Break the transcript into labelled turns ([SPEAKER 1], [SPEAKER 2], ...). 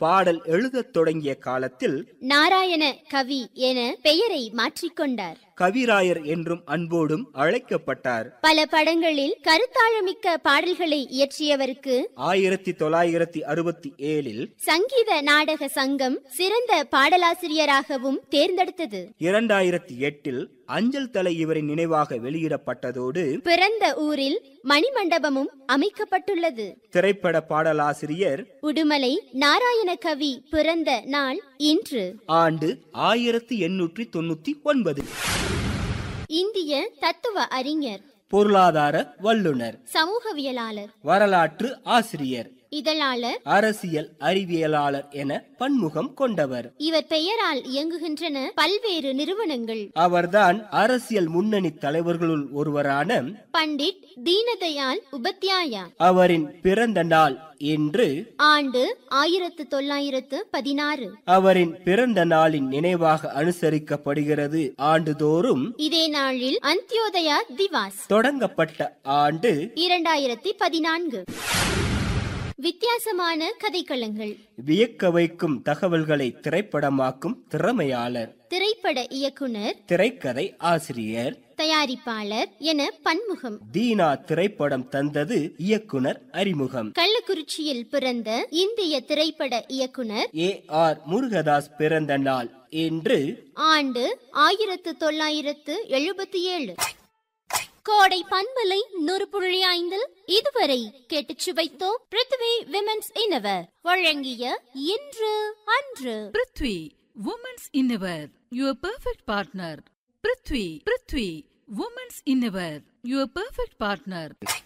[SPEAKER 1] பாடல் எழுதத் தொடங்கிய காலத்தில்
[SPEAKER 2] நாராயண கவி என பெயரை மாற்றிக்கொண்டார்
[SPEAKER 1] கவிராயர் என்றும் அன்போடும் அழைக்கப்பட்டார்
[SPEAKER 2] பல படங்களில் கருத்தாழமிக்க பாடல்களை இயற்றியவருக்கு
[SPEAKER 1] ஆயிரத்தி தொள்ளாயிரத்தி அறுபத்தி ஏழில்
[SPEAKER 2] சங்கீத நாடக சங்கம் சிறந்த பாடலாசிரியராகவும் தேர்ந்தெடுத்தது
[SPEAKER 1] இரண்டாயிரத்தி எட்டில் அஞ்சல் தலை இவரின் நினைவாக வெளியிடப்பட்டதோடு
[SPEAKER 2] பிறந்த ஊரில் மணிமண்டபமும் அமைக்கப்பட்டுள்ளது
[SPEAKER 1] திரைப்பட பாடலாசிரியர்
[SPEAKER 2] உடுமலை நாராயண கவி பிறந்த நாள் இன்று
[SPEAKER 1] ஆண்டு ஆயிரத்தி எண்ணூற்றி தொண்ணூத்தி ஒன்பது
[SPEAKER 2] இந்திய தத்துவ அறிஞர்
[SPEAKER 1] பொருளாதார வல்லுனர்
[SPEAKER 2] சமூகவியலாளர்
[SPEAKER 1] வரலாற்று ஆசிரியர்
[SPEAKER 2] இதழாளர்
[SPEAKER 1] அரசியல் அறிவியலாளர் என பன்முகம் கொண்டவர்
[SPEAKER 2] இவர் பெயரால் இயங்குகின்றன பல்வேறு நிறுவனங்கள்
[SPEAKER 1] அவர்தான் அரசியல் முன்னணி தலைவர்களுள் ஒருவரான
[SPEAKER 2] பண்டிட் தீனதயாள் உபத்யாயா
[SPEAKER 1] அவரின் பிறந்த நாள் இன்று
[SPEAKER 2] ஆண்டு ஆயிரத்து தொள்ளாயிரத்து பதினாறு
[SPEAKER 1] அவரின் பிறந்த நாளின் நினைவாக அனுசரிக்கப்படுகிறது ஆண்டுதோறும்
[SPEAKER 2] இதே நாளில் அந்தியோதயா திவாஸ்
[SPEAKER 1] தொடங்கப்பட்ட ஆண்டு
[SPEAKER 2] இரண்டாயிரத்தி பதினான்கு வித்தியாசமான கதைக்களங்கள்
[SPEAKER 1] வியக்க வைக்கும் தகவல்களை திரைப்படமாக்கும் திறமையாளர்
[SPEAKER 2] திரைப்பட இயக்குனர்
[SPEAKER 1] திரைக்கதை ஆசிரியர்
[SPEAKER 2] தயாரிப்பாளர் என பன்முகம்
[SPEAKER 1] தீனா திரைப்படம் தந்தது இயக்குனர் அறிமுகம்
[SPEAKER 2] கள்ளக்குறிச்சியில் பிறந்த இந்திய திரைப்பட இயக்குனர்
[SPEAKER 1] ஏ ஆர் முருகதாஸ் பிறந்த நாள் இன்று
[SPEAKER 2] ஆண்டு ஆயிரத்து தொள்ளாயிரத்து எழுபத்தி ஏழு கோடை பண்பலை நூறு புள்ளி ஐந்தில் இதுவரை கேட்டுச் சுவைத்தோம் பிருத்வி விமென்ஸ் இனவர் வழங்கிய இன்று அன்று
[SPEAKER 3] prithvi women's innerwear your perfect partner prithvi prithvi women's innerwear your perfect partner